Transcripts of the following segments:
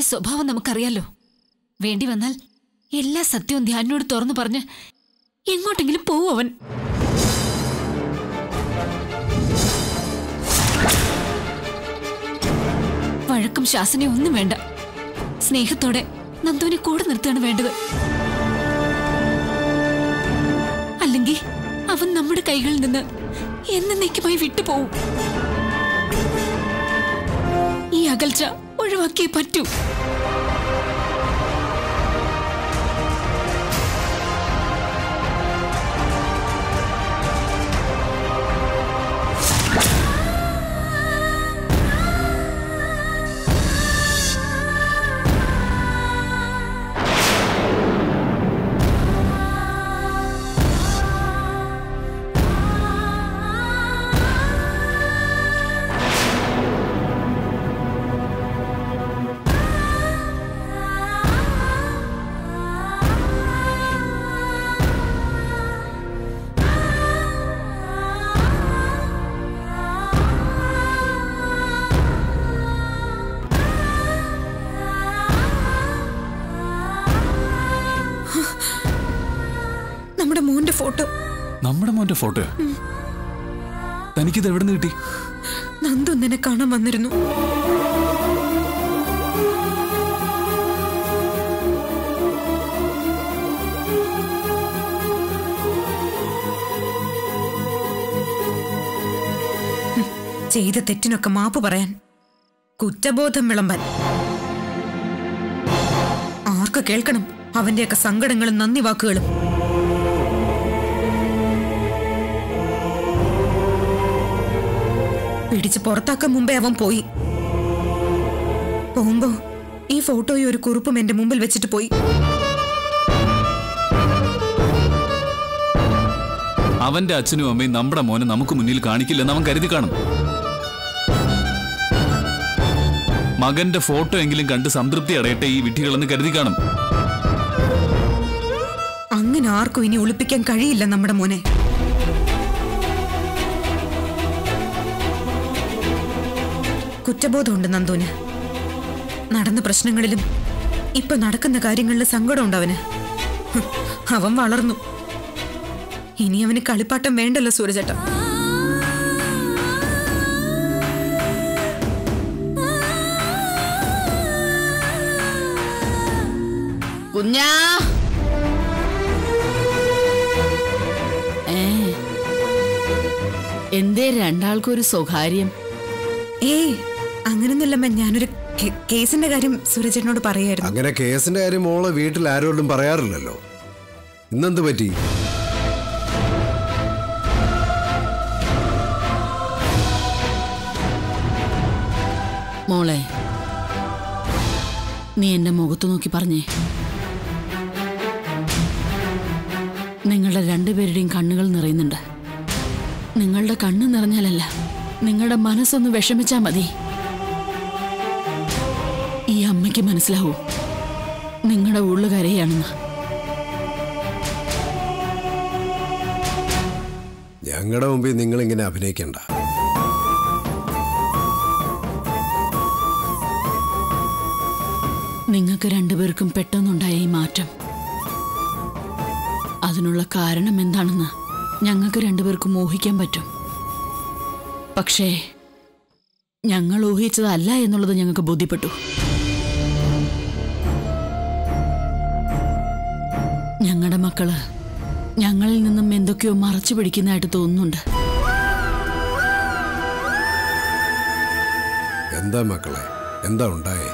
സ്വഭാവം നമുക്കറിയാലോ വേണ്ടി വന്നാൽ എല്ലാ സത്യവും ധ്യാനോട് തുറന്നു പറഞ്ഞ് എങ്ങോട്ടെങ്കിലും പോവും അവൻ വഴക്കും ശാസനയും ഒന്നും വേണ്ട സ്നേഹത്തോടെ നന്ദുവിനെ കൂടെ നിർത്തുകയാണ് വേണ്ടത് അല്ലെങ്കിൽ അവൻ നമ്മുടെ കൈകളിൽ നിന്ന് എന്നേക്കുമായി വിട്ടുപോകും ഈ അകൽച്ച ഒഴിവാക്കിയേ പറ്റൂ നമ്മുടെ മോന്റെ ഫോട്ടോ നമ്മുടെ മോന്റെ ഫോട്ടോ തനിക്കിത് എവിടെ നിന്ന് കിട്ടി നന്ദു നിന്നെ കാണാൻ വന്നിരുന്നു ഹും, ചെയ്ത തെറ്റിനൊക്കെ മാപ്പ് പറയാൻ കുറ്റബോധം വിളമ്പാൻ ആർക്ക് കേൾക്കണം അവന്റെയൊക്കെ സങ്കടങ്ങളും നന്ദി വാക്കുകളും പിടിച്ച് പുറത്താക്കാൻ മുമ്പേ അവൻ പോയി പോകുമ്പോ ഈ ഫോട്ടോയും ഒരു കുറിപ്പും എന്റെ മുമ്പിൽ വെച്ചിട്ട് പോയി അവന്റെ അച്ഛനും അമ്മയും നമ്മുടെ മോനെ നമുക്ക് മുന്നിൽ കാണിക്കില്ലെന്ന് അവൻ കരുതി കാണും മകന്റെ ഫോട്ടോ എങ്കിലും കണ്ട് സംതൃപ്തി അടയട്ടെ ഈ വിഡ്ഢികളെന്ന് കരുതി കാണും അങ്ങനെ ആർക്കും ഇനി ഒളിപ്പിക്കാൻ കഴിയില്ല നമ്മുടെ മോനെ കുറ്റബോധമുണ്ട് നന്ദുവിന് നടന്ന പ്രശ്നങ്ങളിലും ഇപ്പൊ നടക്കുന്ന കാര്യങ്ങളിൽ സങ്കടമുണ്ട് അവന് ഹും, അവൻ വളർന്നു ഇനി അവന് കളിപ്പാട്ടം വേണ്ടല്ലോ സൂരജേട്ട കുഞ്ഞാ ഏ എന്തേ രണ്ടാൾക്കും ഒരു സ്വകാര്യം ഏയ് അങ്ങനൊന്നുമില്ലമ്മ ഞാനൊരു കേ- കേസിന്റെ കാര്യം സൂരജേട്ടനോട് പറയായിരുന്നു അങ്ങനെ കേസിന്റെ കാര്യം മോള് വീട്ടിൽ ആരോടും പറയാറില്ലല്ലോ ഇന്നെന്ത് പറ്റി മോളെ നീ എന്റെ മുഖത്ത് നോക്കി പറഞ്ഞേ നിങ്ങളുടെ രണ്ടുപേരുടെയും കണ്ണുകൾ നിറയുന്നുണ്ട് നിങ്ങളുടെ കണ്ണ് നിറഞ്ഞാലല്ല നിങ്ങളുടെ മനസ്സൊന്ന് വിഷമിച്ചാ മതി ഈ അമ്മയ്ക്ക് മനസ്സിലാവൂ നിങ്ങളുടെ ഉള്ളു കരയാണെന്ന് ഞങ്ങളുടെ മുമ്പിൽ നിങ്ങൾ ഇങ്ങനെ അഭിനയിക്കണ്ട നിങ്ങൾക്ക് രണ്ടുപേർക്കും പെട്ടെന്നുണ്ടായ ഈ മാറ്റം അതിനുള്ള കാരണം എന്താണെന്ന് ഞങ്ങൾക്ക് രണ്ടുപേർക്കും ഊഹിക്കാൻ പറ്റും പക്ഷേ ഞങ്ങൾ ഊഹിച്ചതല്ല എന്നുള്ളത് ഞങ്ങൾക്ക് ബോധ്യപ്പെട്ടു ഞങ്ങളുടെ മക്കള് ഞങ്ങളിൽ നിന്നും എന്തൊക്കെയോ മറച്ചു പിടിക്കുന്നതായിട്ട് തോന്നുന്നുണ്ട് എന്താ മക്കളെ എന്താ ഉണ്ടായേ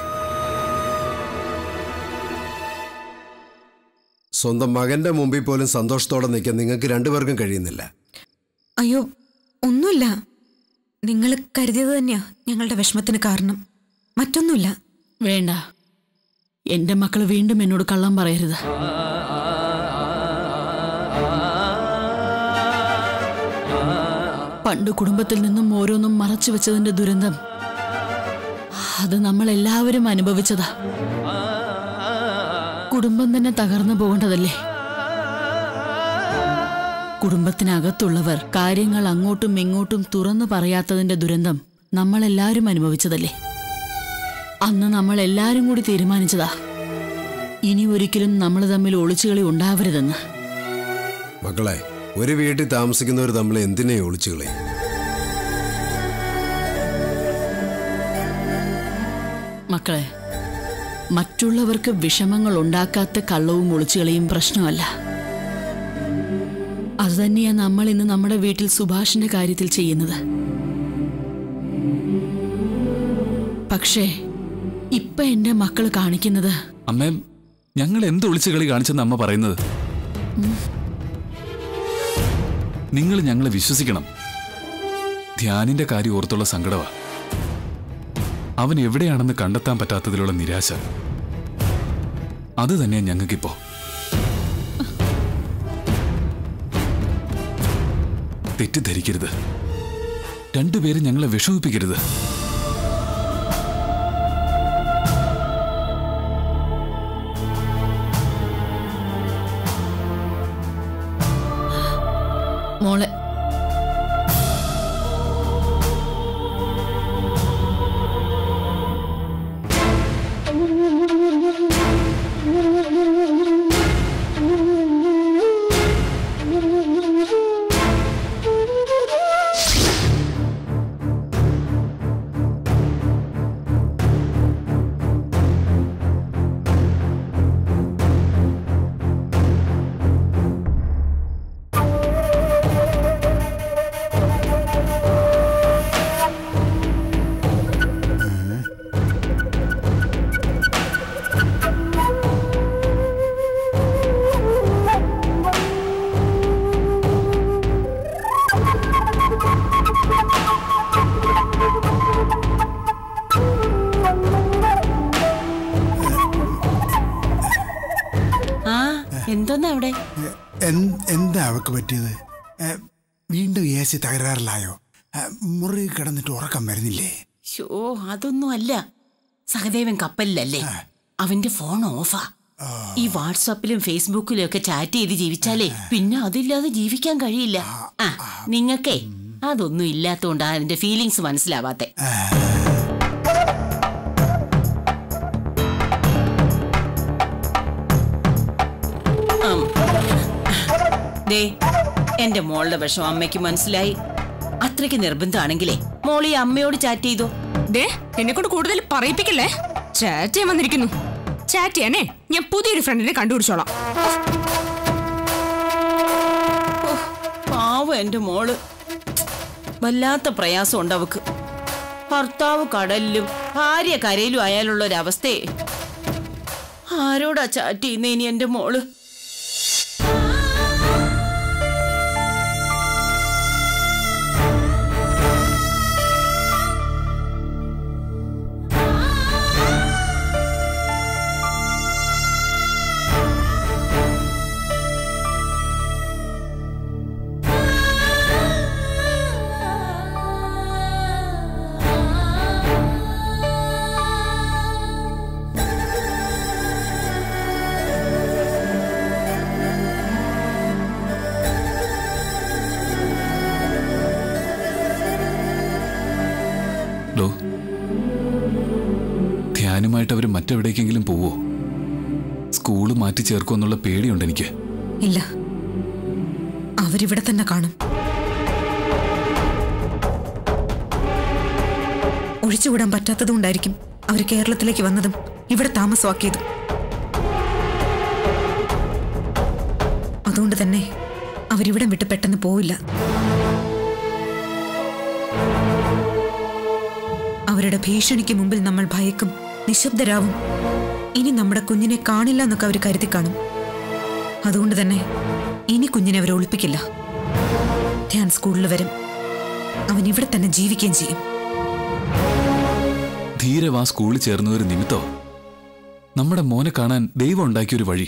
സ്വന്തം മകന്റെ മുമ്പിൽ പോലും സന്തോഷത്തോടെ നിൽക്കാൻ നിങ്ങൾക്ക് രണ്ടുപേർക്കും കഴിയുന്നില്ല അയ്യോ ഒന്നുമില്ല നിങ്ങൾ കരുതിയത് തന്നെയാ ഞങ്ങളുടെ വിഷമത്തിന് കാരണം മറ്റൊന്നുമില്ല വേണ്ട എന്റെ മക്കള് വീണ്ടും എന്നോട് കള്ളം പറയരുത് പണ്ട് കുടുംബത്തിൽ നിന്നും ഓരോന്നും മറച്ചു വെച്ചതിന്റെ ദുരന്തം അത് നമ്മൾ എല്ലാവരും അനുഭവിച്ചതാ കുടുംബം തന്നെ തകർന്നു പോകേണ്ടതല്ലേ കുടുംബത്തിനകത്തുള്ളവർ കാര്യങ്ങൾ അങ്ങോട്ടും ഇങ്ങോട്ടും തുറന്നു പറയാത്തതിന്റെ ദുരന്തം നമ്മളെല്ലാവരും അനുഭവിച്ചതല്ലേ അന്ന് നമ്മൾ എല്ലാരും കൂടി തീരുമാനിച്ചതാ ഇനി ഒരിക്കലും നമ്മൾ തമ്മിൽ ഒളിച്ചുകളി ഉണ്ടാവരുതെന്ന് മക്കളെ ഒരു വീട്ടിൽ താമസിക്കുന്നവർ തമ്മിൽ എന്തിനെ ഒളിച്ചു കളയും മക്കളെ മറ്റുള്ളവർക്ക് വിഷമങ്ങൾ ഉണ്ടാക്കാത്ത കള്ളവും ഒളിച്ചുകളിയും പ്രശ്നമല്ല അതുതന്നെയാ നമ്മൾ ഇന്ന് നമ്മുടെ വീട്ടിൽ സുഭാഷിന്റെ കാര്യത്തിൽ ചെയ്യുന്നത് പക്ഷേ ഇപ്പൊ എന്റെ മക്കൾ കാണിക്കുന്നത് അമ്മേ ഞങ്ങൾ എന്ത് ഒളിച്ചു കളി കാണിച്ചെന്ന് അമ്മ പറയുന്നത് നിങ്ങൾ ഞങ്ങളെ വിശ്വസിക്കണം ധ്യാനിന്റെ കാര്യം ഓർത്തുള്ള സങ്കടമാ അവൻ എവിടെയാണെന്ന് കണ്ടെത്താൻ പറ്റാത്തതിലുള്ള നിരാശ അത് തന്നെയാ ഞങ്ങൾക്കിപ്പോ തെറ്റിദ്ധരിക്കരുത് രണ്ടുപേരും ഞങ്ങളെ വിഷമിപ്പിക്കരുത് മോളെ ആ എന്തോന്നാ അവിടെ എൻ- എന്താ അവക്ക് പറ്റിയത് ഏ, വീണ്ടും എ സി തകരാറിലായോ ഏ, മുറി കിടന്നിട്ട് ഉറക്കം വരുന്നില്ലേ ഷോ അതൊന്നും അല്ല സഹദേവൻ കപ്പലിലല്ലേ അവന്റെ ഫോൺ ഓഫാ ഈ വാട്സാപ്പിലും ഫേസ്ബുക്കിലും ഒക്കെ ചാറ്റ് ചെയ്ത് ജീവിച്ചാലേ പിന്നെ അതില്ലാതെ ജീവിക്കാൻ കഴിയില്ല ആ നിങ്ങൾക്കേ അതൊന്നും ഇല്ലാത്തോണ്ടാ അതിന്റെ ഫീലിങ്സ് മനസ്സിലാവാത്തെ ആം. ദേ എന്റെ മോളുടെ വിഷം അമ്മയ്ക്ക് മനസ്സിലായി അത്രയ്ക്ക് നിർബന്ധമാണെങ്കിലേ മോൾ ഈ അമ്മയോട് ചാറ്റ് ചെയ്തോ ദേ എന്നെ കൊണ്ട് കൂടുതൽ പറയിപ്പിക്കല്ലേ ചാറ്റ് ചെയ്യാൻ വന്നിരിക്കുന്നു ചാറ്റ് ചെയ്യാനേ ഞാൻ പുതിയൊരു ഫ്രണ്ടിനെ കണ്ടുപിടിച്ചോളാം പാവം എന്റെ മോള് വല്ലാത്ത പ്രയാസം ഉണ്ട് അവക്ക് ഭർത്താവ് കടലിലും ഭാര്യ കരയിലും ആയാലുള്ള ഒരവസ്ഥയെ ആരോടാ ചാറ്റ് ചെയ്യുന്ന ഇനി എന്റെ മോള് ഡോ ധ്യാനുമായിട്ട് അവർ മറ്റെവിടേക്കെങ്കിലും പോവോ സ്കൂള് മാറ്റി ചേർക്കുമെന്നുള്ള പേടിയുണ്ട് എനിക്ക് ഇല്ല അവരിവിടെ തന്നെ കാണും ഒഴിച്ചുവിടാൻ പറ്റാത്തതുകൊണ്ടായിരിക്കും അവർ കേരളത്തിലേക്ക് വന്നതും ഇവിടെ താമസമാക്കിയതും അതുകൊണ്ട് തന്നെ അവരിവിടം വിട്ട് പെട്ടെന്ന് പോവില്ല അവരുടെ ഭീഷണിക്ക് മുമ്പിൽ നമ്മൾ ഭയക്കും നിശബ്ദരാവും ഇനി നമ്മുടെ കുഞ്ഞിനെ കാണില്ല എന്നൊക്കെ അവർ കരുതി കാണും അതുകൊണ്ട് തന്നെ ഇനി കുഞ്ഞിനെ അവർ ഒളിപ്പിക്കില്ല ധ്യാൻ സ്കൂളിൽ വരും അവൻ ഇവിടെ തന്നെ ജീവിക്കുകയും ചെയ്യും ധീരവാ സ്കൂളിൽ ചേർന്നതൊരു നിമിത്തോ നമ്മുടെ മോനെ കാണാൻ ദൈവം ഉണ്ടാക്കിയൊരു വഴി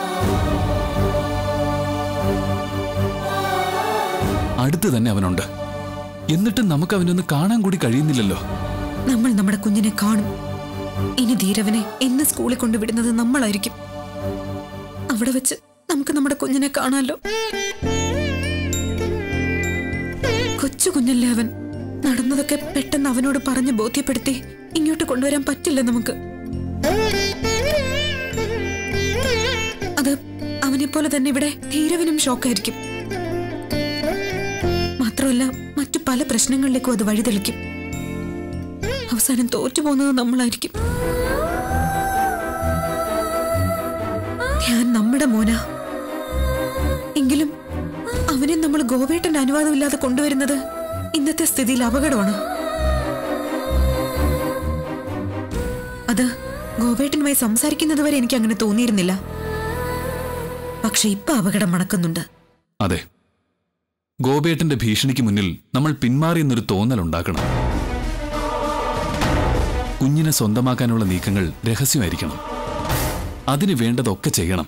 അടുത്ത് തന്നെ അവനുണ്ട് എന്നിട്ടും നമുക്ക് അവനൊന്ന് കാണാൻ കൂടി കഴിയുന്നില്ലല്ലോ നമ്മൾ നമ്മുടെ കുഞ്ഞിനെ കാണും ഇനി ധീരവനെ എന്ന് സ്കൂളിൽ കൊണ്ടുവിടുന്നത് നമ്മളായിരിക്കും അവിടെ വെച്ച് നമുക്ക് നമ്മുടെ കുഞ്ഞിനെ കാണാമല്ലോ കൊച്ചു കുഞ്ഞല്ലേ അവൻ നടന്നതൊക്കെ പെട്ടെന്ന് അവനോട് പറഞ്ഞ് ബോധ്യപ്പെടുത്തി ഇങ്ങോട്ട് കൊണ്ടുവരാൻ പറ്റില്ല നമുക്ക് അത് അവനെ പോലെ തന്നെ ഇവിടെ ധീരവനും ഷോക്കായിരിക്കും മാത്രമല്ല മറ്റു പല പ്രശ്നങ്ങളിലേക്കും അത് വഴിതെളിക്കും അവസാനം തോറ്റു പോകുന്നത് നമ്മളായിരിക്കും ഞാൻ നമ്മുടെ മോന എങ്കിലും അവനെ നമ്മൾ ഗോവേട്ടന്റെ അനുവാദമില്ലാതെ കൊണ്ടുവരുന്നത് ഇന്നത്തെ സ്ഥിതിയിൽ അപകടമാണ് അത് ഗോവേട്ടനുമായി സംസാരിക്കുന്നത് വരെ എനിക്ക് അങ്ങനെ തോന്നിയിരുന്നില്ല പക്ഷെ ഇപ്പൊ അപകടം മണക്കുന്നുണ്ട് അതെ ഗോപേട്ടന്റെ ഭീഷണിക്ക് മുന്നിൽ നമ്മൾ പിന്മാറി എന്നൊരു തോന്നലുണ്ടാക്കണം കുഞ്ഞിനെ സ്വന്തമാക്കാനുള്ള നീക്കങ്ങൾ രഹസ്യമായിരിക്കണം അതിന് വേണ്ടതൊക്കെ ചെയ്യണം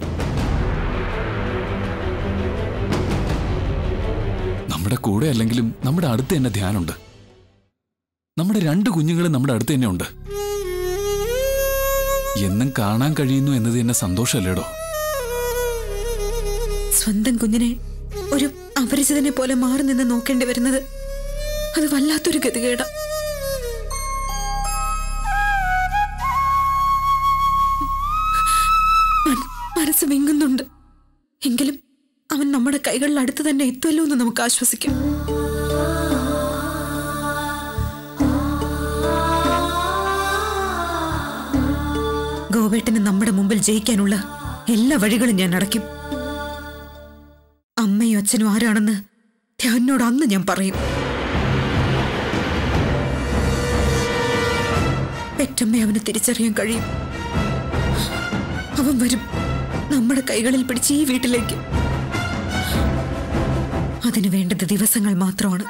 നമ്മുടെ കൂടെ അല്ലെങ്കിലും നമ്മുടെ അടുത്ത് തന്നെ ധ്യാനുണ്ട് നമ്മുടെ രണ്ട് കുഞ്ഞുങ്ങളും നമ്മുടെ അടുത്ത് തന്നെ ഉണ്ട് എന്നും കാണാൻ കഴിയുന്നു എന്നത് തന്നെ സന്തോഷമല്ലേടോ സ്വന്തം കുഞ്ഞിനെ ഒരു അപരിചിതനെ പോലെ മാറി നിന്ന് നോക്കേണ്ടി വരുന്നത് അത് വല്ലാത്തൊരു ഗതികേട മനസ്സ് വിങ്ങുന്നുണ്ട് എങ്കിലും അവൻ നമ്മുടെ കൈകളിൽ അടുത്ത് തന്നെ എത്തുമല്ലോ എന്ന് നമുക്ക് ആശ്വസിക്കാം ഗോവേട്ടന് നമ്മുടെ മുമ്പിൽ ജയിക്കാനുള്ള എല്ലാ വഴികളും ഞാൻ അടയ്ക്കും അമ്മയും അച്ഛനും ആരാണെന്ന് ധ്യാനോട് അന്ന് ഞാൻ പറയും പെറ്റമ്മ അവന് തിരിച്ചറിയാൻ കഴിയും അവൻ വരും നമ്മുടെ കൈകളിൽ പിടിച്ച് ഈ വീട്ടിലേക്ക് അതിനു വേണ്ടത് ദിവസങ്ങൾ മാത്രമാണ്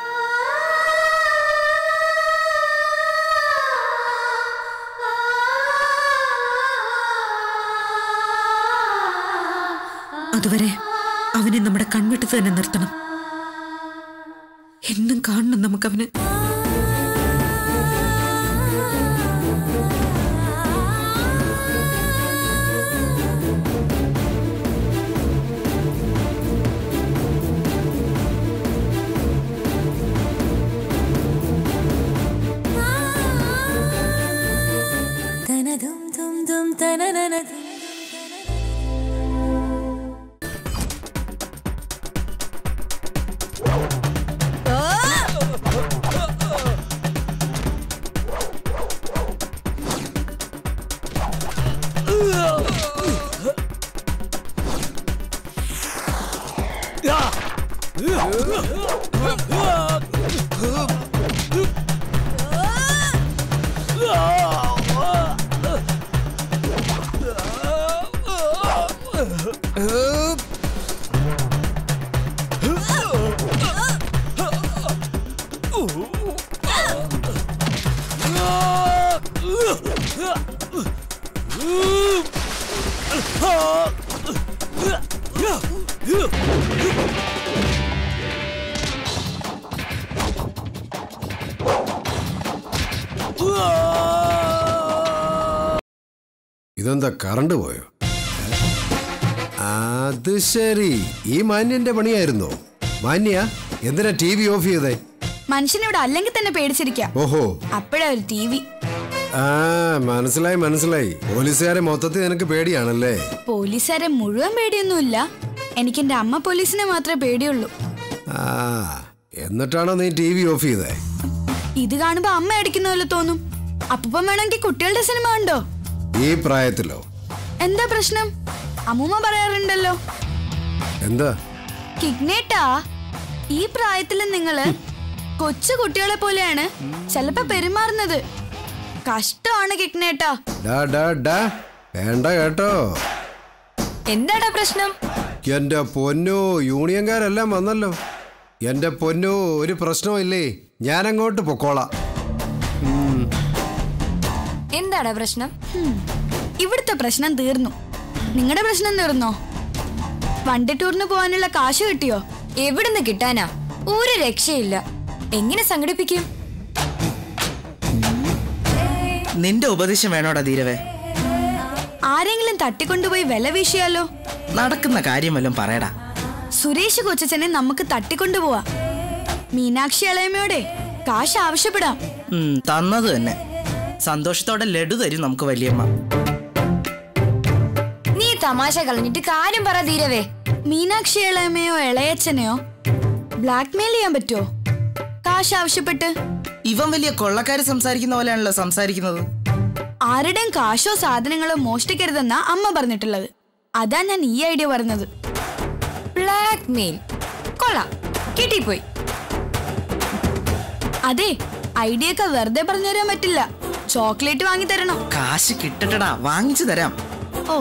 അതുവരെ അവനെ നമ്മുടെ കൺവെട്ടത്ത് തന്നെ നിർത്തണം എന്നും കാണണം നമുക്കവന് ഇതെന്താ കറണ്ട് പോയോ അത് ശരി ഈ മാന്യന്റെ പണിയായിരുന്നോ മാന്യ എന്തിനാ ടി വി ഓഫ് ചെയ്തേ മനുഷ്യനിവിടെ അല്ലെങ്കിൽ തന്നെ പേടിച്ചിരിക്കാം ഓഹോ അപ്പോഴാ ഒരു ടി വി ആ മനസ്സിലായി മനസ്സിലായി പോലീസുകാരെ മൊത്തത്തിൽ നിനക്ക് പേടിയാണല്ലേ പോലീസുകാരെ മുഴുവൻ പേടിയൊന്നുമില്ല എനിക്ക് എന്റെ അമ്മ പോലീസിനെ മാത്രമേ പേടിയുള്ളൂ ആ എന്നിട്ടാണോ നീ ടി വി ഓഫ് ചെയ്തേ ഇത് കാണുമ്പോ അമ്മ അടിക്കുന്ന പോലെ തോന്നും അപ്പം വേണമെങ്കിൽ കുട്ടികളുടെ സിനിമ ഉണ്ടോ ഈ പ്രായത്തിലോ എന്താ പ്രശ്നം അമ്മൂമ്മ പറയാറുണ്ടല്ലോ എന്താ കിഗ്നേട്ടാ ഈ പ്രായത്തിൽ നിങ്ങള് കൊച്ചു കുട്ടികളെ പോലെയാണ് ചിലപ്പോ പെരുമാറുന്നത് കഷ്ടമാണ് കിഗ്നേട്ടാ ഡാ ഡാ ഡാ വേണ്ട കേട്ടോ എന്താടാ പ്രശ്നം എന്റെ പൊന്നു യൂണിയൻകാരെല്ലാം വന്നല്ലോ എന്റെ പൊന്നു ഒരു പ്രശ്നമില്ലേ ഞാൻ അങ്ങോട്ട് പൊക്കോളാം എന്താടാ പ്രശ്നം ഇവിടുത്തെ പ്രശ്നം തീർന്നു നിങ്ങളുടെ പ്രശ്നം തീർന്നോ വണ്ടി ടൂറിന് പോകാനുള്ള കാശ് കിട്ടിയോ എവിടുന്ന് കിട്ടാനാ ഒരു രക്ഷയില്ല എങ്ങനെ സംഘടിപ്പിക്കും നിന്റെ ഉപദേശം വേണോടാ ധീരവേ ആരെങ്കിലും തട്ടിക്കൊണ്ടുപോയി വില വീശിയാലോ നടക്കുന്ന കാര്യം വല്ലതും പറയടാ സുരേഷ് കൊച്ചനെ നമുക്ക് തട്ടിക്കൊണ്ടുപോവാ മീനാക്ഷി അളയമ്മയോടെ കാശ് ആവശ്യപ്പെടാം ഉം, തന്നത് തന്നെ സന്തോഷത്തോടെ ലഡു തരും നമുക്ക് വലിയമ്മ നീ തമാശ കളഞ്ഞിട്ട് കാര്യം പറ ധീരവേ മീനാക്ഷി ഇളയമ്മയോ ഇളയച്ചനെയോ ബ്ലാക്ക്മെയിൽ ചെയ്യാൻ പറ്റുമോ കാശ് ആവശ്യപ്പെട്ട് ഇവൻ വലിയ കൊള്ളക്കാര് സംസാരിക്കുന്ന പോലെയാണല്ലോ സംസാരിക്കുന്നത് ആരുടെയും കാശോ സാധനങ്ങളോ മോഷ്ടിക്കരുതെന്നാ അമ്മ പറഞ്ഞിട്ടുള്ളത് അതാ ഞാൻ ഈ ഐഡിയ പറഞ്ഞത് ബ്ലാക്ക് മെയിൽ കൊള്ളാം കിട്ടിപ്പോയി അതെ ഐഡിയ ഒക്കെ വെറുതെ പറഞ്ഞു തരാൻ പറ്റില്ല ചോക്ലേറ്റ് വാങ്ങി തരണം കാശ് കിട്ടട്ടടാ വാങ്ങിച്ചു തരാം ഓ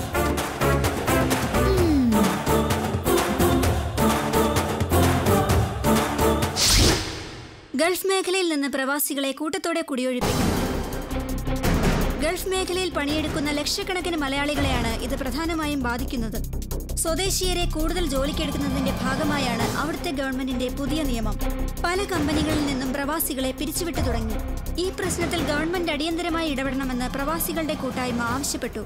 ഗൾഫ് മേഖലയിൽ നിന്ന് പ്രവാസികളെ കൂട്ടത്തോടെ കുടിയൊഴിപ്പിക്കുന്നു ഗൾഫ് മേഖലയിൽ പണിയെടുക്കുന്ന ലക്ഷക്കണക്കിന് മലയാളികളെയാണ് ഇത് പ്രധാനമായും ബാധിക്കുന്നത് സ്വദേശീയരെ കൂടുതൽ ജോലിക്കെടുക്കുന്നതിന്റെ ഭാഗമായാണ് അവിടുത്തെ ഗവൺമെന്റിന്റെ പുതിയ നിയമം പല കമ്പനികളിൽ നിന്നും പ്രവാസികളെ പിരിച്ചുവിട്ടു തുടങ്ങി ഈ പ്രശ്നത്തിൽ ഗവൺമെന്റ് അടിയന്തരമായി ഇടപെടണമെന്ന് പ്രവാസികളുടെ കൂട്ടായ്മ ആവശ്യപ്പെട്ടു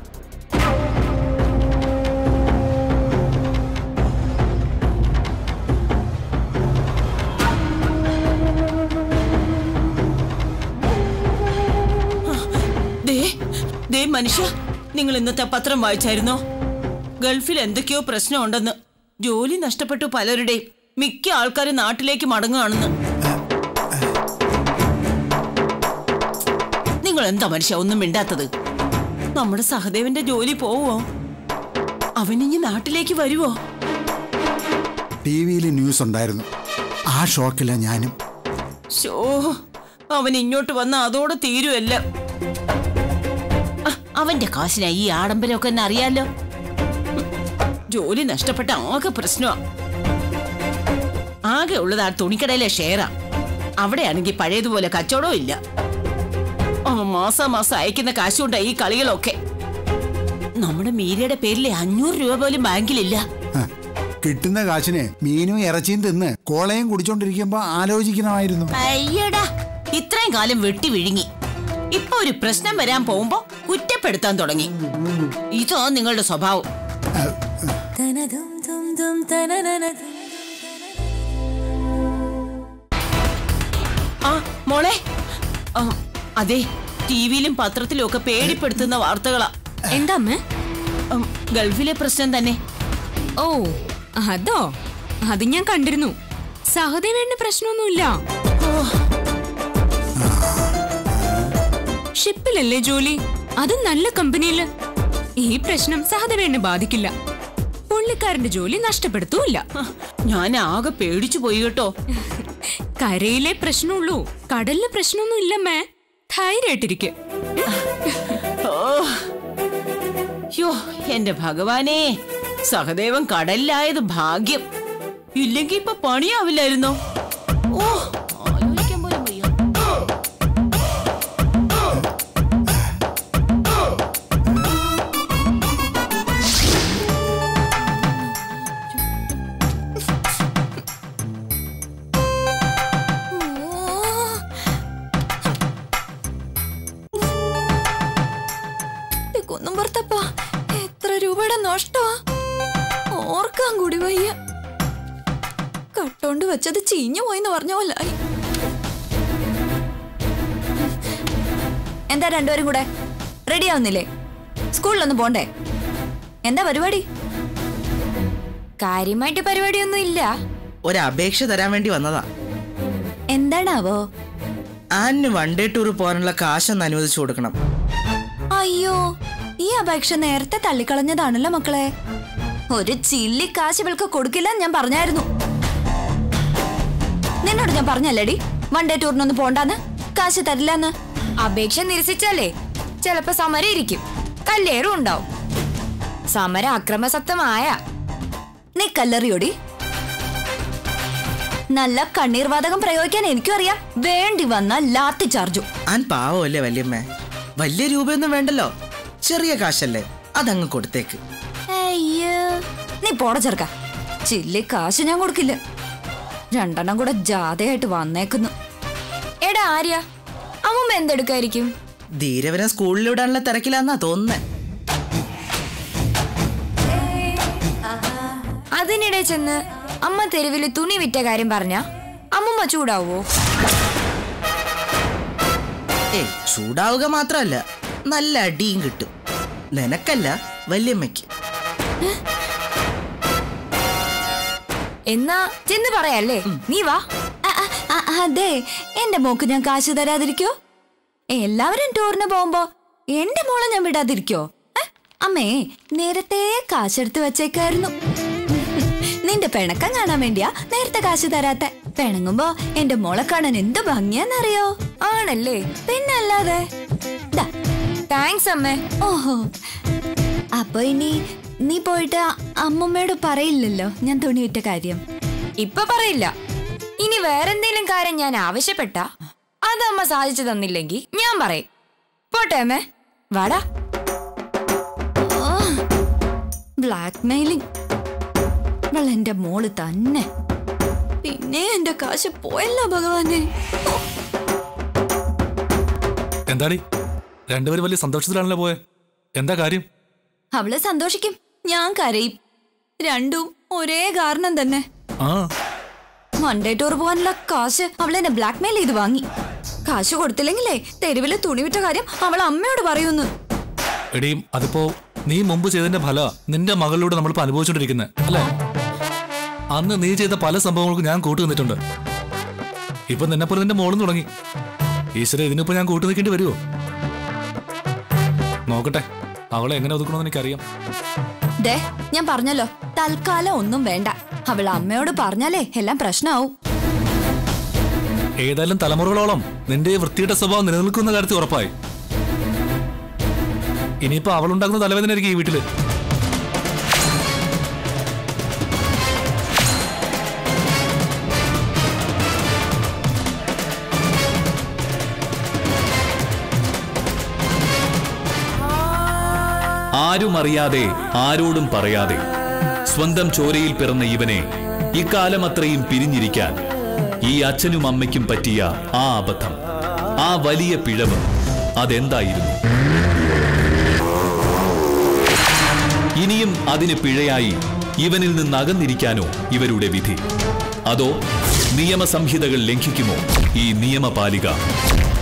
ദേ ദേ മനുഷ്യ നിങ്ങൾ ഇന്നത്തെ പത്രം വായിച്ചായിരുന്നോ ഗൾഫിൽ എന്തൊക്കെയോ പ്രശ്നമുണ്ടെന്ന് ജോലി നഷ്ടപ്പെട്ടു പലരുടെയും മിക്ക ആൾക്കാരും നാട്ടിലേക്ക് മടങ്ങുകയാണെന്ന് നിങ്ങൾ എന്താ മനുഷ്യ ഒന്നും മിണ്ടാത്തത് നമ്മുടെ സഹദേവന്റെ ജോലി പോവോ അവനിഞ്ഞ് നാട്ടിലേക്ക് വരുവോ ടി വിയിൽ ന്യൂസ് ഉണ്ടായിരുന്നു ആ ഷോക്കില്ല ഞാനും ഷോ അവൻ ഇങ്ങോട്ട് വന്ന അതോടെ തീരുമല്ല അവന്റെ കാശിനാ ഈ ആഡംബരമൊക്കെ എന്നെ അറിയാലോ ജോലി നഷ്ടപ്പെട്ട ആകെ പ്രശ്നമാ ആകെ ഉള്ളത് ആ തുണിക്കടയിലെ ഷെയറാ അവിടെയാണെങ്കിൽ പഴയതുപോലെ കച്ചവടവും ഇല്ല അവൻ മാസം മാസം അയക്കുന്ന കാശുകൊണ്ടാ ഈ കളികളൊക്കെ നമ്മുടെ മീരയുടെ പേരിലെ അഞ്ഞൂറ് രൂപ പോലും ബാങ്കിലില്ല ഹ, കിട്ടുന്ന കാശിന് മീനും ഇറച്ചിയും തിന്ന് കോളയും കുടിച്ചോണ്ടിരിക്കുമ്പോ ആലോചിക്കണമായിരുന്നു അയ്യടാ ഇത്രയും കാലം വെട്ടി വിഴുങ്ങി ഇപ്പൊ ഒരു പ്രശ്നം വരാൻ പോകുമ്പോ കുറ്റപ്പെടുത്താൻ തുടങ്ങി ഇതോ നിങ്ങളുടെ സ്വഭാവം ആ മോളെ ആ, അതെ ടിവിയിലും പത്രത്തിലും ഒക്കെ പേടിപ്പെടുത്തുന്ന വാർത്തകളാ എന്താ അമ്മേ ഉം, ഗൾഫിലെ പ്രശ്നം തന്നെ ഓ അതോ അത് ഞാൻ കണ്ടിരുന്നു സഹദേവേണ്ണ പ്രശ്നമൊന്നുമില്ല ഷിപ്പിലല്ലേ ജോലി അതും നല്ല കമ്പനിയില് ഈ പ്രശ്നം സഹദേവേണ്ണ ബാധിക്കില്ല പുള്ളിക്കാരന്റെ ജോലി നഷ്ടപ്പെടുത്തൂല്ല ഞാൻ ആകെ പേടിച്ചു പോയി കേട്ടോ കരയിലെ പ്രശ്നമുള്ളൂ കടലിലെ പ്രശ്നമൊന്നും ഇല്ലമ്മേ ധൈര്യമായിട്ടിരിക്കെ ഓ യോ എന്റെ ഭഗവാനെ സഹദേവൻ കടലിലായത് ഭാഗ്യം ഇല്ലെങ്കി ഇപ്പൊ പണിയാവില്ലായിരുന്നോ ഓ ആലോചിക്കാൻ പോലും വയ്യ. കുന്നും പുറത്തപ്പാ എത്ര രൂപയുടെ നഷ്ടമാ ഓർക്കാൻ കൂടി വയ്യ കട്ടോണ്ട് വെച്ചത് ചീഞ്ഞു പോയിന്ന് പറഞ്ഞ പോലായി എന്താ രണ്ടുപേരും കൂടെ റെഡി ആവുന്നില്ലേ സ്കൂളിലൊന്നും പോണ്ടേ എന്താ പരിപാടി കാര്യമായിട്ട് പരിപാടിയൊന്നും ഇല്ല ഒരു അപേക്ഷ തരാൻ വേണ്ടി വന്നതാ എന്താണാവോ ആനിന് വൺ ഡേ ടൂർ പോകാനുള്ള കാശൊന്ന് അനുവദിച്ചു കൊടുക്കണം അയ്യോ ഈ അപേക്ഷ നേരത്തെ തള്ളിക്കളഞ്ഞതാണല്ലോ മക്കളെ ഒരു ചില്ലി കാശ് ഇവൾക്ക് കൊടുക്കില്ല ഞാൻ പറഞ്ഞായിരുന്നു നിന്നോട് ഞാൻ പറഞ്ഞല്ലേടി വൺ ഡേ ടൂറിനൊന്നും പോണ്ടാന്ന് കാശ് തരില്ലെന്ന് അപേക്ഷ നിരസിച്ചാലേ ചിലപ്പോ സമരം ഇരിക്കും കല്ലേറും ഉണ്ടാവും സമരം അക്രമസക്തമായ നീ കല്ലെറിയോടി നല്ല കണ്ണീർവാതകം പ്രയോഗിക്കാൻ എനിക്കും അറിയാം വേണ്ടി വന്ന ലാത്തി ചാർജും ആൻ പാവമല്ലേ വല്യമ്മേ വലിയ രൂപയൊന്നും വേണ്ടല്ലോ ചെറിയ കാശല്ലേ അതങ്ങ് കൊടുത്തേക്ക് അയ്യോ നീ പോട ചെറുക്ക ചില്ലി കാശ് ഞാൻ കൊടുക്കില്ല രണ്ടെണ്ണം കൂടെ ജാഥയായിട്ട് വന്നേക്കുന്നു എടാ ആര്യ അമ്മ എന്തെടുക്കായിരിക്കും ധീരവനെ സ്കൂളിൽ വിടാനുള്ള തിരക്കിലാന്നാ തോന്നുന്നേ അതിനിടെ ചെന്ന് അമ്മ തെരുവിൽ തുണി വിറ്റ കാര്യം പറഞ്ഞ അമ്മമ്മ ചൂടാവോ ഏയ് ചൂടാവുക മാത്രമല്ല നല്ല അടിയും കിട്ടും നിനക്കല്ല വല്യമ്മയ്ക്ക് എന്നാ ചെന്ന് പറയാല്ലേ നീ വാ അ- അ- അ- അതെ എന്റെ മോക്ക് ഞാൻ കാശ് തരാതിരിക്കോ എല്ലാവരും ടൂറിന് പോകുമ്പോ എന്റെ മോളെ ഞാൻ വിടാതിരിക്കോ ഏ? അമ്മേ നേരത്തെ കാശെടുത്ത് വെച്ചേക്കായിരുന്നു നിന്റെ പിണക്കം കാണാൻ വേണ്ടിയാ നേരത്തെ കാശ് തരാത്ത പിണങ്ങുമ്പോ എന്റെ മോളെ കാണാൻ എന്ത് ഭംഗിയാന്നറിയോ ആണല്ലേ പിന്നല്ലാതെ താങ്ക്സ് അമ്മേ ഓഹോ അപ്പൊ ഇനി നീ പോയിട്ട് അമ്മമ്മയോട് പറയില്ലല്ലോ ഞാൻ തുണി വിറ്റ കാര്യം ഇപ്പൊ പറയില്ല ഇനി വേറെന്തെങ്കിലും കാര്യം ഞാൻ ആവശ്യപ്പെട്ട അത് അമ്മ സാധിച്ചു തന്നില്ലെങ്കിൽ ഞാൻ പറയും പോട്ടെ അമ്മേ വാടാ ബ്ലാക്ക് മെയിലിംഗ് ഇവൾ എന്റെ മോള് തന്നെ പിന്നെ എന്റെ കാശ് പോയല്ലോ ഭഗവാനെ ഓ, എന്താടി രണ്ടുപേരും വലിയ സന്തോഷത്തിലാണല്ലോ പോയെ എന്താ കാര്യം അവള് സന്തോഷിക്കും ഞാൻ കരയും രണ്ടും ഒരേ കാരണം തന്നെ ആ മൺഡേ ടൂർ പോകാനുള്ള കാശ് അവൾ എന്നെ ബ്ലാക്ക് മെയിൽ ചെയ്ത് വാങ്ങി കാശ് കൊടുത്തില്ലെങ്കിലേ തെരുവില് തുണി വിറ്റ കാര്യം അവൾ അമ്മയോട് പറയുന്നു എടീം അതിപ്പോ നീ മുമ്പ് ചെയ്തതിന്റെ ഫല നിന്റെ മകളിലൂടെ നമ്മളിപ്പോ അനുഭവിച്ചോണ്ടിരിക്കുന്നത് അല്ലേ അന്ന് നീ ചെയ്ത പല സംഭവങ്ങൾക്കും ഞാൻ കൂട്ടു നിന്നിട്ടുണ്ട് ഇപ്പൊ നിന്നെ പോലെ നിന്റെ മോളും തുടങ്ങി ഈശ്വര ഇതിനിപ്പോ ഞാൻ കൂട്ടു നിൽക്കേണ്ടി വരുമോ നോക്കട്ടെ അവളെ എങ്ങനെ ഒതുക്കണമെന്ന് എനിക്കറിയാം ദേ ഞാൻ പറഞ്ഞല്ലോ തൽക്കാലം ഒന്നും വേണ്ട അവൾ അമ്മയോട് പറഞ്ഞാലേ എല്ലാം പ്രശ്നമാവും ഏതായാലും തലമുറകളോളം നിന്റെ ഈ വൃത്തിയുടെ സ്വഭാവം നിലനിൽക്കുന്ന കാര്യത്തിൽ ഉറപ്പായി ഇനിയിപ്പോ അവളുണ്ടാക്കുന്ന തലവേദനയായിരിക്കും ഈ വീട്ടില് ആരും അറിയാതെ ആരോടും പറയാതെ സ്വന്തം ചോരയിൽ പിറന്ന ഇവനെ ഇക്കാലം അത്രയും പിരിഞ്ഞിരിക്കാൻ ഈ അച്ഛനും അമ്മയ്ക്കും പറ്റിയ ആ അബദ്ധം ആ വലിയ പിഴവ് അതെന്തായിരുന്നു ഇനിയും അതിന് പിഴയായി ഇവനിൽ നിന്ന് അകന്നിരിക്കാനോ ഇവരുടെ വിധി അതോ നിയമസംഹിതകൾ ലംഘിക്കുമോ ഈ നിയമപാലിക